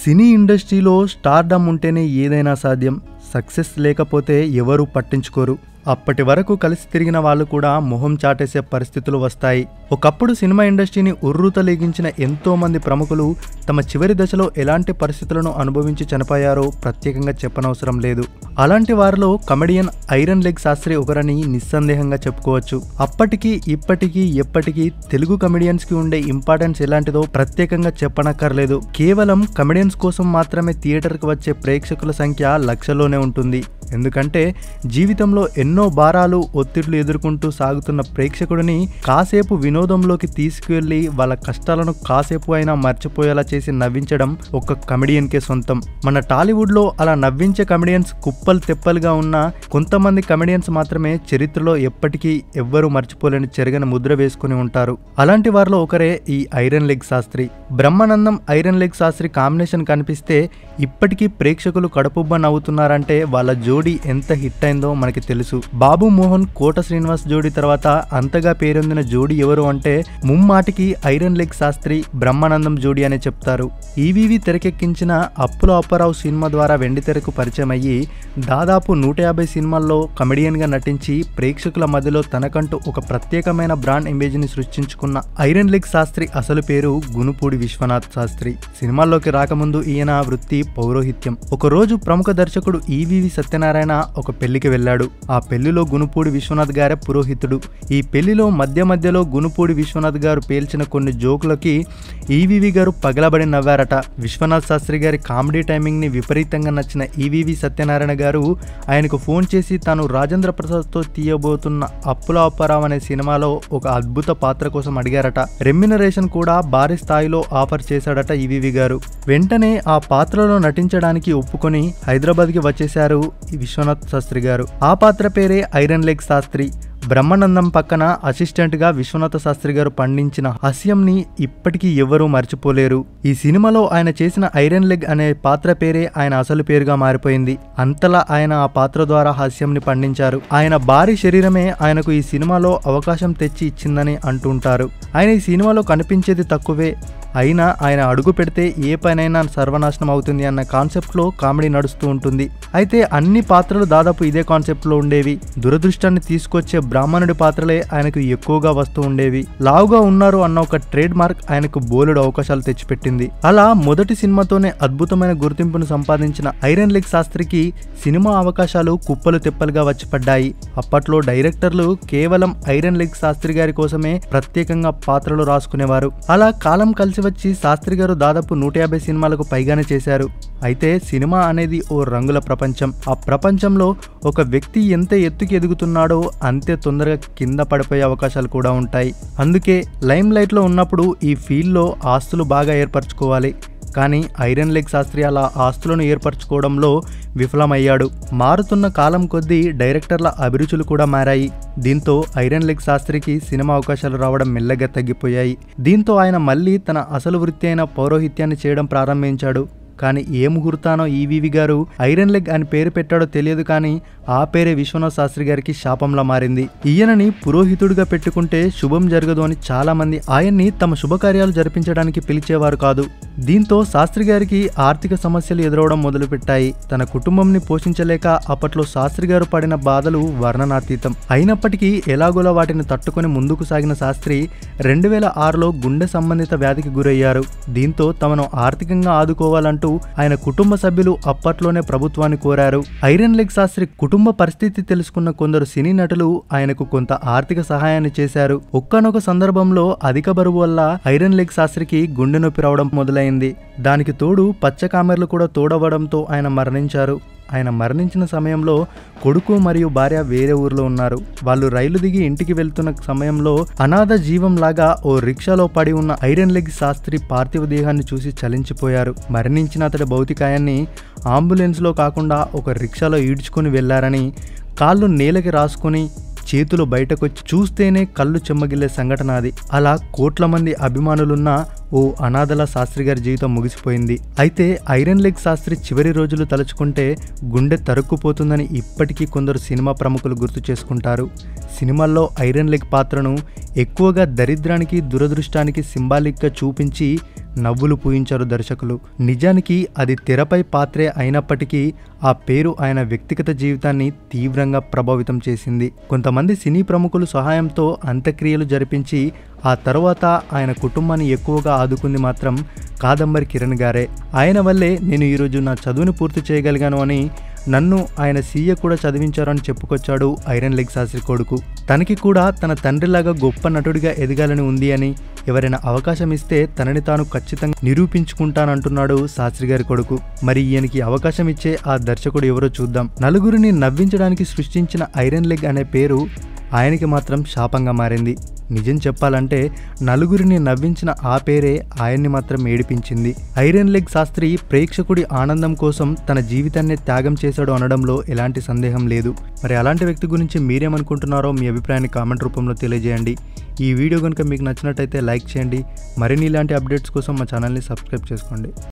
సినీ ఇండస్ట్రీలో స్టార్డమ్ ఉంటేనే ఏదైనా సాధ్యం సక్సెస్ లేకపోతే ఎవరూ పట్టించుకోరు అప్పటి వరకు కలిసి తిరిగిన వాళ్ళు కూడా మొహం చాటేసే పరిస్థితులు వస్తాయి ఒకప్పుడు సినిమా ఇండస్ట్రీని ఉర్రూతలేగించిన ఎంతో మంది ప్రముఖులు తమ చివరి దశలో ఎలాంటి పరిస్థితులను అనుభవించి చనిపోయారో ప్రత్యేకంగా చెప్పనవసరం లేదు అలాంటి వారిలో కమెడియన్ ఐరన్ లెగ్ శాస్త్రి ఒకరని నిస్సందేహంగా చెప్పుకోవచ్చు అప్పటికి ఇప్పటికీ ఎప్పటికీ తెలుగు కమెడియన్స్ కి ఉండే ఇంపార్టెన్స్ ఎలాంటిదో ప్రత్యేకంగా చెప్పనక్కర్లేదు కేవలం కమెడియన్స్ కోసం మాత్రమే థియేటర్కి వచ్చే ప్రేక్షకుల సంఖ్య లక్షలోనే ఉంటుంది ఎందుకంటే జీవితంలో ఎన్నో భారాలు ఒత్తిళ్లు ఎదుర్కొంటూ సాగుతున్న ప్రేక్షకుడిని కాసేపు వినోదంలోకి తీసుకువెళ్ళి వాళ్ళ కష్టాలను కాసేపు అయినా మర్చిపోయేలా చేసి నవ్వించడం ఒక కమెడియన్కే సొంతం మన టాలీవుడ్లో అలా నవ్వించే కమెడియన్స్ కుప్పలు తెప్పలుగా ఉన్న కొంతమంది కమెడియన్స్ మాత్రమే చరిత్రలో ఎప్పటికీ ఎవ్వరూ మర్చిపోలేని చెరగని ముద్ర వేసుకుని ఉంటారు అలాంటి వారిలో ఒకరే ఈ iron leg Shastri Brahmanandam iron leg Shastri combination కనిపిస్తే ఇప్పటికీ ప్రేక్షకులు కడుపుబ్బ నవ్వుతున్నారంటే వాళ్ళ జోడీ ఎంత హిట్ అయిందో మనకి తెలుసు బాబు మోహన్ కోట శ్రీనివాస్ జోడీ తర్వాత అంతగా పేరొందిన జోడీ ఎవరు అంటే ముమ్మాటికి ఐరన్ లెగ్ శాస్త్రి బ్రహ్మానందం జోడీ అనే చెప్తారు ఈవీవి తెరకెక్కించిన అప్పుల అప్పారావు సినిమా ద్వారా వెండి తెరకు పరిచయం అయ్యి దాదాపు నూట యాభై సినిమాల్లో కమెడియన్గా నటించి ప్రేక్షకుల మధ్యలో తనకంటూ ఒక ప్రత్యేకమైన బ్రాండ్ ఇమేజ్ని సృష్టించుకున్న ఐరన్ లెగ్ శాస్త్రి అసలు పేరు గునుపూడి విశ్వనాథ్ శాస్త్రి సినిమాల్లోకి రాకముందు ఈయన వృత్తి పౌరోహిత్యం ఒకరోజు ప్రముఖ దర్శకుడు ఈవీవి సత్యనారాయణ ఒక పెళ్లికి వెళ్ళాడు ఆ పెళ్లిలో గునుపూడి విశ్వనాథ్ గారే పురోహితుడు ఈ పెళ్లిలో మధ్య మధ్యలో గునుపూడి విశ్వనాథ్ గారు పేల్చిన కొన్ని జోకులకి ఈవీవి గారు పగలబడి నవ్వారట విశ్వనాథ్ శాస్త్రి గారి కామెడీ టైమింగ్ ని విపరీతంగా నచ్చిన ఈవీవి సత్యనారాయణ గారు ఆయనకు ఫోన్ చేసి తాను రాజేంద్ర ప్రసాద్తో తీయబోతున్న అప్పుల అప్పారావు అనే సినిమాలో ఒక అద్భుత పాత్ర కోసం అడిగారట రెమ్యునరేషన్ కూడా భారీ స్థాయిలో ఆఫర్ చేశాడట ఈవీవి గారు వెంటనే ఆ పాత్రలో నటించడానికి ఒప్పుకొని హైదరాబాద్కి వచ్చేశారు ఈ విశ్వనాథ్ శాస్త్రి గారు ఆ పాత్ర పేరే ఐరన్ లెగ్ శాస్త్రి బ్రహ్మానందం పక్కన అసిస్టెంట్గా విశ్వనాథ శాస్త్రి గారు పండించిన హాస్యంని ఇప్పటికీ ఎవరూ మర్చిపోలేరు ఈ సినిమాలో ఆయన చేసిన ఐరన్ లెగ్ అనే పాత్ర పేరే ఆయన అసలు పేరుగా మారిపోయింది అంతలా ఆయన ఆ పాత్ర ద్వారా హాస్యంని పండించారు ఆయన భారీ శరీరమే ఆయనకు ఈ సినిమాలో అవకాశం తెచ్చి ఇచ్చిందని అంటుంటారు ఆయన ఈ సినిమాలో కనిపించేది తక్కువే అయినా ఆయన అడుగు పెడితే ఏ పనైనా సర్వనాశనం అవుతుంది అన్న కాన్సెప్ట్లో కామెడీ నడుస్తూ ఉంటుంది అయితే అన్ని పాత్రలు దాదాపు ఇదే కాన్సెప్ట్లో ఉండేవి దురదృష్టాన్ని తీసుకొచ్చే బ్రాహ్మణుడి పాత్రలే ఆయనకు ఎక్కువగా వస్తూ ఉండేవి లావుగా ఉన్నారు అన్న ఒక ట్రేడ్ మార్క్ ఆయనకు బోలెడు అవకాశాలు తెచ్చిపెట్టింది అలా మొదటి సినిమాతోనే అద్భుతమైన గుర్తింపును సంపాదించిన ఐరన్ లెగ్ శాస్త్రికి సినిమా అవకాశాలు కుప్పలు తెప్పలుగా వచ్చి పడ్డాయి అప్పట్లో డైరెక్టర్లు కేవలం ఐరన్ లెగ్ శాస్త్రి గారి కోసమే ప్రత్యేకంగా పాత్రలు రాసుకునేవారు అలా కాలం కలిసి వచ్చి శాస్త్రి గారు దాదాపు నూట యాభై సినిమాలకు పైగానే చేశారు అయితే సినిమా అనేది ఓ రంగుల ప్రపంచం ఆ ప్రపంచంలో ఒక వ్యక్తి ఎంత ఎత్తుకి ఎదుగుతున్నాడో అంతే తొందరగా కింద పడిపోయే అవకాశాలు కూడా ఉంటాయి అందుకే లైమ్ లైట్లో ఉన్నప్పుడు ఈ ఫీల్డ్లో ఆస్తులు బాగా ఏర్పరచుకోవాలి కానీ ఐరన్ లెగ్ శాస్త్రి అలా ఆస్తులను ఏర్పరచుకోవడంలో విఫలమయ్యాడు మారుతున్న కాలం కొద్దీ డైరెక్టర్ల అభిరుచులు కూడా మారాయి దీంతో ఐరన్ లెగ్ శాస్త్రికి సినిమా అవకాశాలు రావడం మెల్లగా తగ్గిపోయాయి దీంతో ఆయన మళ్ళీ తన అసలు వృత్తి అయిన పౌరోహిత్యాన్ని చేయడం ప్రారంభించాడు కానీ ఏ ముహూర్తానో ఈవీవి గారు ఐరన్ లెగ్ అని పేరు పెట్టాడో తెలియదు కానీ ఆ పేరే విశ్వనాథ్ శాస్త్రి గారికి శాపంలా మారింది ఈయనని పురోహితుడిగా పెట్టుకుంటే శుభం జరగదు అని చాలా మంది ఆయన్ని తమ శుభకార్యాలు జరిపించడానికి పిలిచేవారు కాదు దీంతో శాస్త్రి గారికి ఆర్థిక సమస్యలు ఎదురవడం మొదలుపెట్టాయి తన కుటుంబంని పోషించలేక అప్పట్లో శాస్త్రి గారు పడిన బాధలు వర్ణనాతీతం అయినప్పటికీ ఎలాగోలా వాటిని తట్టుకొని ముందుకు సాగిన శాస్త్రి రెండు వేల ఆరులో గుండె సంబంధిత వ్యాధికి గురయ్యారు దీంతో తమను ఆర్థికంగా ఆదుకోవాలంటూ ఆయన కుటుంబ సభ్యులు అప్పట్లోనే ప్రభుత్వాన్ని కోరారు ఐరన్ లెగ్ శాస్త్రి కుటుంబ పరిస్థితి తెలుసుకున్న కొందరు సినీ నటులు ఆయనకు కొంత ఆర్థిక సహాయాన్ని చేశారు ఒక్కనొక సందర్భంలో అధిక బరువు వల్ల ఐరన్ లెగ్ శాస్త్రికి గుండె నొప్పి రావడం మొదలైంది దానికి తోడు పచ్చ కామెర్లు కూడా తోడవడంతో ఆయన మరణించారు ఆయన మరణించిన సమయంలో కొడుకు మరియు భార్య వేరే ఊర్లో ఉన్నారు వాళ్ళు రైలు దిగి ఇంటికి వెళ్తున్న సమయంలో అనాథ జీవంలాగా ఓ రిక్షాలో పడి ఉన్న ఐరన్ లెగ్ శాస్త్రి పార్థివ దేహాన్ని చూసి చలించిపోయారు మరణించిన అతడి భౌతికాయాన్ని అంబులెన్స్లో కాకుండా ఒక రిక్షాలో ఈడ్చుకొని వెళ్లారని కాళ్ళు నేలకి రాసుకొని చేతులు బయటకొచ్చి చూస్తేనే కళ్ళు చెమ్మగిల్లే సంఘటన అది అలా కోట్ల మంది అభిమానులున్న ఓ అనాథల శాస్త్రి గారి జీవితం ముగిసిపోయింది అయితే ఐరన్ లెగ్ శాస్త్రి చివరి రోజులు తలుచుకుంటే గుండె తరుక్కుపోతుందని ఇప్పటికీ కొందరు సినిమా ప్రముఖులు గుర్తు చేసుకుంటారు సినిమాల్లో ఐరన్ లెగ్ పాత్రను ఎక్కువగా దరిద్రానికి దురదృష్టానికి సింబాలిక్గా చూపించి నవ్వులు పూయించారు దర్శకులు నిజానికి అది తెరపై పాత్రే అయినప్పటికీ ఆ పేరు ఆయన వ్యక్తిగత జీవితాన్ని తీవ్రంగా ప్రభావితం చేసింది కొంతమంది సినీ ప్రముఖులు సహాయంతో అంత్యక్రియలు జరిపించి ఆ తర్వాత ఆయన కుటుంబాన్ని ఎక్కువగా ఆదుకుంది మాత్రం కాదంబరి కిరణ్ గారే ఆయన వల్లే నేను ఈరోజు నా చదువుని పూర్తి చేయగలిగాను అని నన్ను ఆయన సీఏ కూడా చదివించారని చెప్పుకొచ్చాడు ఐరన్ లెగ్ శాస్త్రి కొడుకు తనకి కూడా తన తండ్రిలాగా గొప్ప నటుడిగా ఎదగాలని ఉంది అని ఎవరైనా అవకాశం ఇస్తే తనని తాను ఖచ్చితంగా నిరూపించుకుంటానంటున్నాడు శాస్త్రి గారి కొడుకు మరి ఈయనకి అవకాశం ఇచ్చే ఆ దర్శకుడు ఎవరో చూద్దాం నలుగురిని నవ్వించడానికి సృష్టించిన ఐరన్ లెగ్ అనే పేరు ఆయనకి మాత్రం శాపంగా మారింది నిజం చెప్పాలంటే నలుగురిని నవ్వించిన ఆ పేరే ఆయన్ని మాత్రం ఏడిపించింది ఐరన్ లెగ్ శాస్త్రి ప్రేక్షకుడి ఆనందం కోసం తన జీవితాన్ని త్యాగం చేశాడు అనడంలో ఎలాంటి సందేహం లేదు మరి అలాంటి వ్యక్తి గురించి మీరేమనుకుంటున్నారో మీ అభిప్రాయాన్ని కామెంట్ రూపంలో తెలియజేయండి ఈ వీడియో కనుక మీకు నచ్చినట్టయితే లైక్ చేయండి మరిన్ని ఇలాంటి అప్డేట్స్ కోసం మా ఛానల్ని సబ్స్క్రైబ్ చేసుకోండి